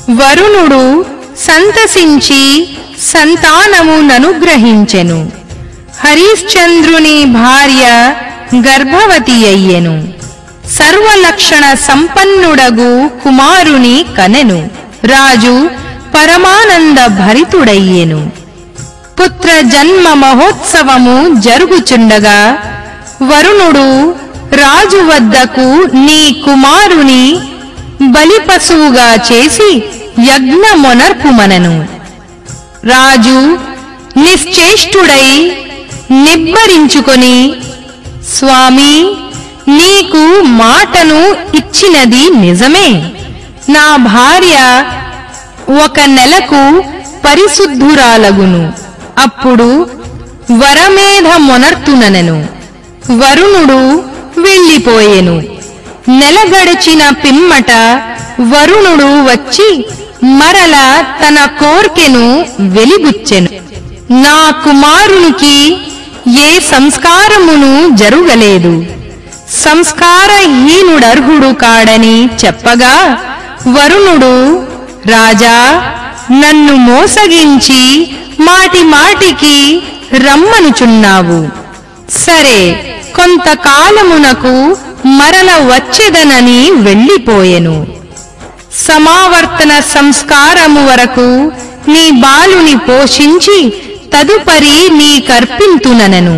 వరుణుడు సంతసించి సంతానముననుగ్రహించెను హరిశ్చంద్రుని భార్య గర్భవతి అయ్యెను సర్వలక్షణ సంపన్నుడగు కుమారుని కనెను రాజు పరమానంద భరితుడయ్యెను పుత్ర జన్మ మహోత్సవము జరుగుచుండగా వరుణుడు రాజు వద్దకు నీ కుమారుని బలిపశువుగా చేసి యజ్ఞమొనర్పుమనను రాజు నిశ్చేష్టుడై నిబ్బరించుకొని స్వామి నీకు మాటను ఇచ్చినది నిజమే నా భార్య ఒక నెలకు పరిశుద్ధురాలగును అప్పుడు వరమేధ మొనర్తుననెను వరుణుడు వెళ్ళిపోయెను నెల గడిచిన పిమ్మట వరుణుడు వచ్చి మరల తన కోర్కెను వెలిబుచ్చెను నా కుమారునికి ఏ సంస్కారమును జరుగలేదు సంస్కారహీనుడర్హుడు కాడని చెప్పగా వరుణుడు రాజా నన్ను మోసగించి మాటి మాటికి రమ్మనుచున్నావు సరే కొంతకాలమునకు మరల వచ్చెదనని వెళ్ళిపోయెను సమావర్తన సంస్కారము వరకు నీ బాలుని పోషించి తదుపరి నీ కర్పింతుననెను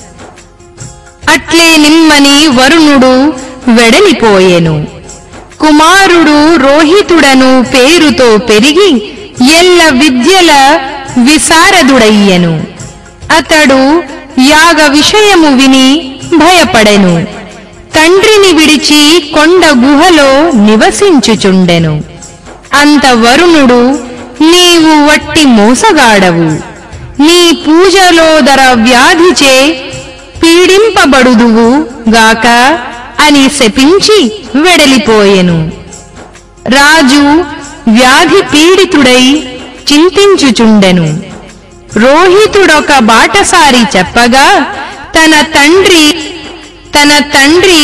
అట్లే నిమ్మని వరుణుడు వెడలిపోయెను కుమారుడు రోహితుడను పేరుతో పెరిగి ఎల్ల విద్యల విశారదుడయ్యెను అతడు యాగ విషయము విని భయపడెను తండ్రిని విడిచి కొండ గుహలో నివసించుచుండెను అంత వరుణుడు నీవు వట్టి మోసగాడవు నీ పూజలోదర వ్యాధిచే పీడింపబడుదువు గాక అని శపించి వెడలిపోయెను రాజు వ్యాధి పీడితుడై చింతించుచుండెను రోహితుడొక బాటసారి చెప్పగా తన తండ్రి తన తండ్రి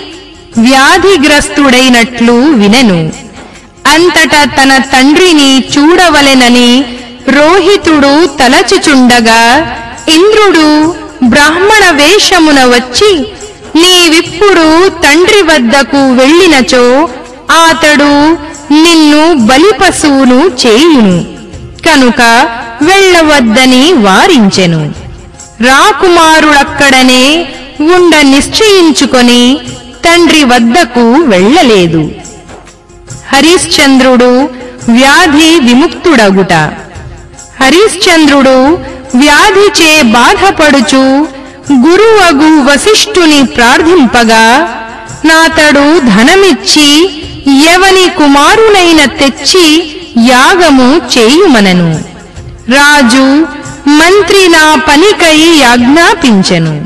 వ్యాధిగ్రస్తుడైనట్లు వినెను అంతటా తన తండ్రిని చూడవలెనని రోహితుడు తలచుచుండగా ఇంద్రుడు బ్రాహ్మణ వేషమున వచ్చి నీవిప్పుడు తండ్రి వద్దకు వెళ్ళినచో అతడు నిన్ను బలిపశువును చేయును కనుక వెళ్ళవద్దని వారించెను రాకుమారుడక్కడనే ఉండ నిశ్చయించుకొని తండ్రి వద్దకు వెళ్ళలేదు హరిశ్చంద్రుడు వ్యాధి విముక్తుడగుట హరిశ్చంద్రుడు వ్యాధిచే బాధపడుచు గురువగు వశిష్ఠుని ప్రార్థింపగా నాతడు ధనమిచ్చి ఎవని కుమారునైన తెచ్చి యాగము చేయుమనను రాజు మంత్రి నా పనికై ఆజ్ఞాపించెను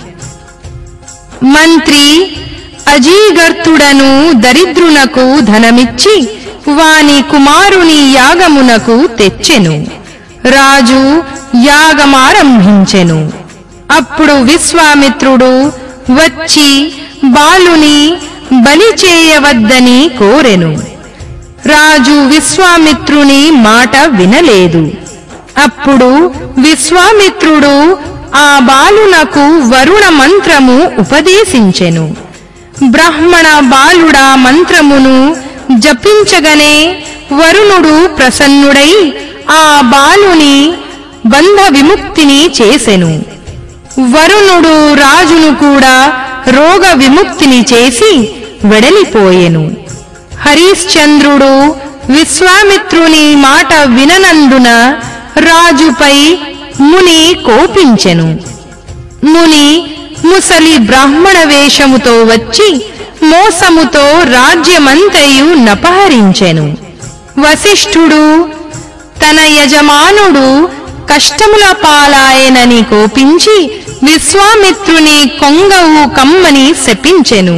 మంత్రి అజీగర్తుడను దరిద్రునకు ధనమిచ్చి వాని కుమారుని యాగమునకు తెచ్చెను రాజు యాగమారంభించెను అప్పుడు విశ్వామిత్రుడు వచ్చి బాలుని బలి చేయవద్దని కోరెను రాజు విశ్వామిత్రుని మాట వినలేదు అప్పుడు విశ్వామిత్రుడు ఆ బాలునకు వరుణ మంత్రము ఉపదేశించెను బ్రాహ్మణ బాలుడా మంత్రమును జపించగనే వరుణుడు ప్రసన్నుడై ఆ బాలుని బంధ విముక్తిని చేసెను వరుణుడు రాజును కూడా రోగ విముక్తిని చేసి వెడలిపోయెను హరిశ్చంద్రుడు విశ్వామిత్రుని మాట విననందున రాజుపై ముని కోపించెను ముని ముసలి బ్రాహ్మణ వేషముతో వచ్చి మోసముతో రాజ్యమంతయు నపహరించెను వశిష్ఠుడు తన యజమానుడు కష్టముల పాలాయనని కోపించి విశ్వామిత్రుని కొంగవు కమ్మని శపించెను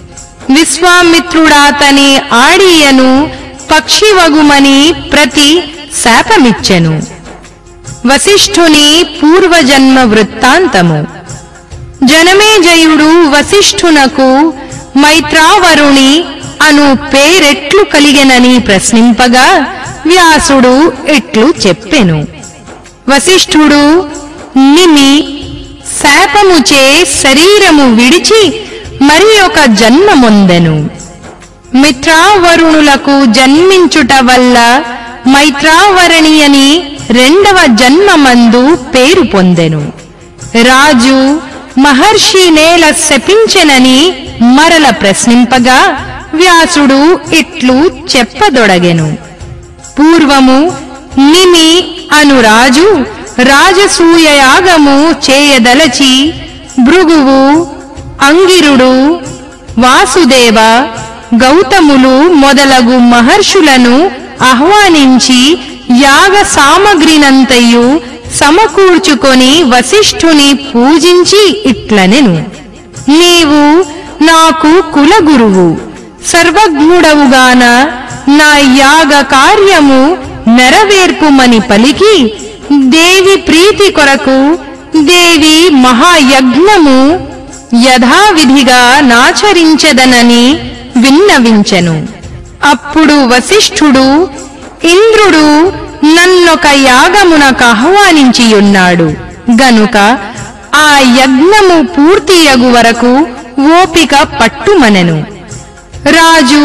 విశ్వామిత్రుడాతని ఆడియను పక్షివగుమని ప్రతి శాపమిచ్చెను వశిష్ఠుని పూర్వజన్మ వృత్తాంతము జనమేజయుడు వశిష్ఠునకు మైత్రావరుణి అను పేరెట్లు కలిగెనని ప్రశ్నింపగా వ్యాసుడు ఇట్లు చెప్పెను వశిష్ఠుడు నిమి శాపముచే శరీరము విడిచి మరి ఒక జన్మమొందెను మిత్రావరుణులకు జన్మించుట వల్ల మైత్రావరణి అని రెండవ జన్మమందు పేరు పొందెను రాజు మహర్షి నేల శపించెనని మరల ప్రశ్నింపగా వ్యాసుడు ఇట్లు చెప్పదొడగెను పూర్వము నిమి అను రాజు రాజసూయ యాగము చేయదలచి భృగువు అంగిరుడు వాసుదేవ గౌతములు మొదలగు మహర్షులను ఆహ్వానించి యాగ సామగ్రినంతయు సమకూర్చుకొని వశిష్ఠుని పూజించి ఇట్లనెను నీవు నాకు కులగురువు సర్వజ్ఞుడవుగాన నా యాగ కార్యము నెరవేర్పుమని పలికి దేవి ప్రీతి కొరకు దేవి మహాయజ్ఞము యథావిధిగా నాచరించదనని విన్నవించెను అప్పుడు వశిష్ఠుడు ఇంద్రుడు నన్నొక యాగమునకు ఆహ్వానించియున్నాడు గనుక ఆ యజ్ఞము పూర్తియగు వరకు ఓపిక పట్టుమనెను రాజు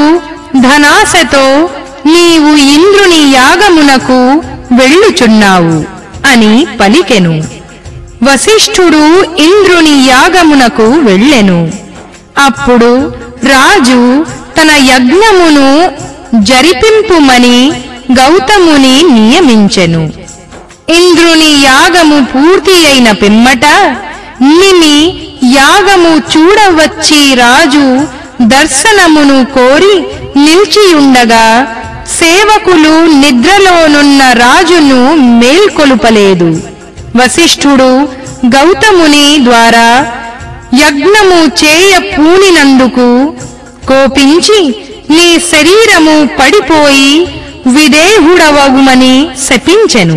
ధనాశతో నీవు ఇంద్రుని యాగమునకు వెళ్ళుచున్నావు అని పలికెను వశిష్ఠుడు ఇంద్రుని యాగమునకు వెళ్ళెను అప్పుడు రాజు తన యజ్ఞమును జరిపింపుమని గౌతముని నియమించెను ఇంద్రుని యాగము పూర్తి అయిన పిమ్మట నిమి యాగము చూడవచ్చి రాజు దర్శనమును కోరి నిల్చియుండగా సేవకులు నిద్రలోనున్న రాజును మేల్కొలుపలేదు వశిష్ఠుడు గౌతముని ద్వారా యజ్ఞము చేయ పూనినందుకు కోపించి నీ శరీరము పడిపోయి విదేహుడవగుమని శపించెను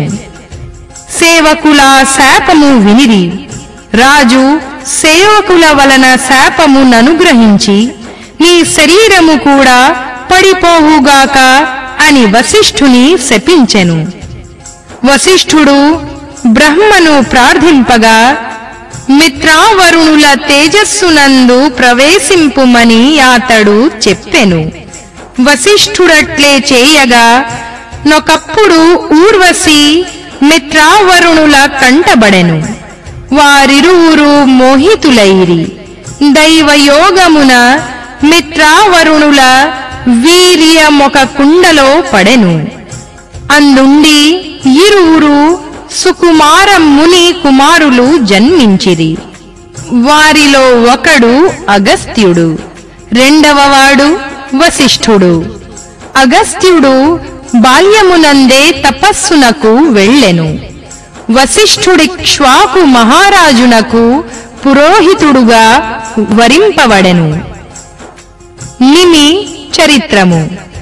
సేవకుల శాపము వినిరి రాజు సేవకుల వలన శాపము ననుగ్రహించి నీ శరీరము కూడా పడిపోవుగాక అని వశిష్ఠుని శపించెను వశిష్ఠుడు బ్రహ్మను ప్రార్థింపగా మిత్రావరుణుల తేజస్సునందు ప్రవేశింపుమని అతడు చెప్పెను వశిష్ఠుడట్లే చేయగా నొకప్పుడు ఊర్వశి మిత్రావరుణుల కంటబడెను వారిరువురు మోహితులైరి దైవయోగమున మిత్రావరుణుల వీర్యమొక కుండలో పడెను అందుండి ఇరువురు సుకుమార ముని కుమారులు జన్మించిరి వారిలో ఒకడు అగస్త్యుడు రెండవవాడు వశిష్ఠుడు అగస్త్యుడు బాల్యమునందే తపస్సునకు వెళ్ళెను వశిష్ఠుడిక్ష్వాకు మహారాజునకు పురోహితుడుగా వరింపబడెను నిమి చరిత్రము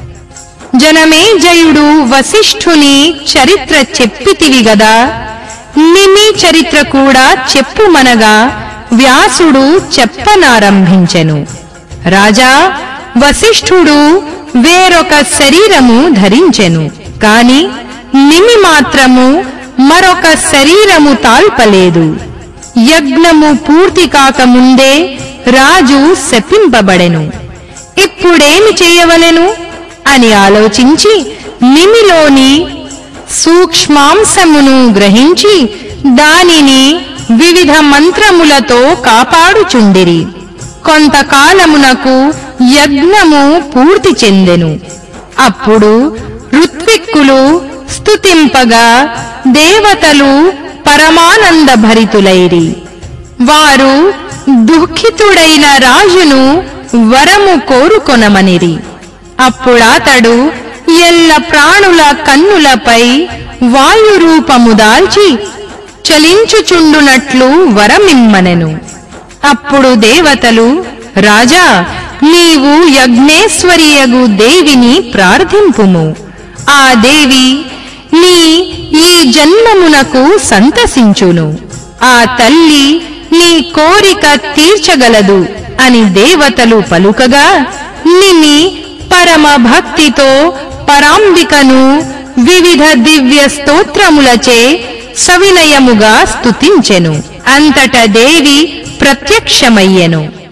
జనమేజయుడు వశిష్ఠుని చరిత్ర చెప్పితివి గదా నిమి చరిత్ర కూడా చెప్పుమనగా వ్యాసుడు చెప్పనారంభించెను రాజా వశిష్ఠుడు వేరొక శరీరము ధరించెను కాని నిమి మాత్రము మరొక శరీరము తాల్పలేదు యజ్ఞము పూర్తి కాకముందే రాజు శపింపబడెను ఇప్పుడేమి చేయవలెను అని ఆలోచించి నిమిలోని సూక్ష్మాంశమును గ్రహించి దానిని వివిధ మంత్రములతో కాపాడుచుండిరి కొంతకాలమునకు యజ్ఞము పూర్తి చెందెను అప్పుడు ఋత్విక్కులు స్తుతింపగా దేవతలు పరమానంద భరితులైరి వారు దుఃఖితుడైన రాజును వరము కోరుకొనమనిరి అప్పుడాతడు ఎల్ల ప్రాణుల కన్నులపై వాయురూపము దాల్చి చలించుచుండునట్లు వరమిమ్మనెను అప్పుడు దేవతలు రాజా నీవు యజ్ఞేశ్వరియగు దేవిని ప్రార్థింపుము ఆ దేవి నీ ఈ జన్మమునకు సంతసించును ఆ తల్లి నీ కోరిక తీర్చగలదు అని దేవతలు పలుకగా నిమి పరమ భక్తితో పరాంబికను వివిధ దివ్య స్తోత్రములచే సవినయముగా స్తుతించెను అంతట దేవి ప్రత్యక్షమయ్యెను